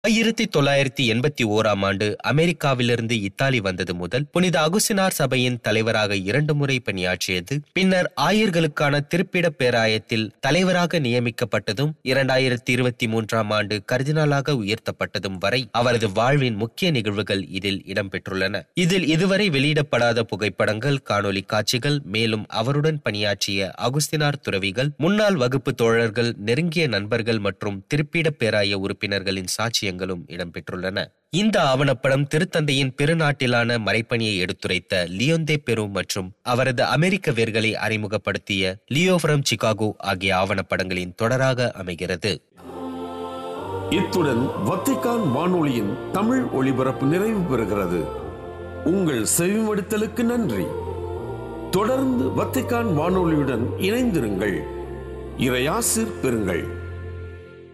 ஆயிரத்தி தொள்ளாயிரத்தி எண்பத்தி ஓராம் ஆண்டு அமெரிக்காவிலிருந்து இத்தாலி வந்தது முதல் புனித அகுசினார் சபையின் தலைவராக இரண்டு முறை பணியாற்றியது பின்னர் ஆயர்களுக்கான திருப்பிட பேராயத்தில் தலைவராக நியமிக்கப்பட்டதும் இரண்டாயிரத்தி இருபத்தி மூன்றாம் ஆண்டு கர்தினாலாக உயர்த்தப்பட்டதும் வரை அவரது வாழ்வின் முக்கிய நிகழ்வுகள் இதில் இடம்பெற்றுள்ளன இதில் இதுவரை வெளியிடப்படாத புகைப்படங்கள் காணொலி காட்சிகள் மேலும் அவருடன் பணியாற்றிய அகுஸ்தினார் துறவிகள் முன்னாள் வகுப்பு தோழர்கள் நெருங்கிய நண்பர்கள் மற்றும் திருப்பிட பேராய உறுப்பினர்களின் சாட்சியங்களும் இடம்பெற்றுள்ளன இந்த ஆவணப்படம் திருத்தந்தையின் பெருநாட்டிலான மறைப்பணியை எடுத்துரைத்த லியோந்தே பெரு மற்றும் அவரது அமெரிக்க வேர்களை அறிமுகப்படுத்திய லியோ ஃப்ரம் சிகாகோ ஆகிய ஆவணப்படங்களின் தொடராக அமைகிறது இத்துடன் வத்திக்கான் வானொலியின் தமிழ் ஒளிபரப்பு நிறைவு பெறுகிறது உங்கள் செவிமடுத்தலுக்கு நன்றி தொடர்ந்து வத்திக்கான் வானொலியுடன் இணைந்திருங்கள் இறையாசிர் பெறுங்கள்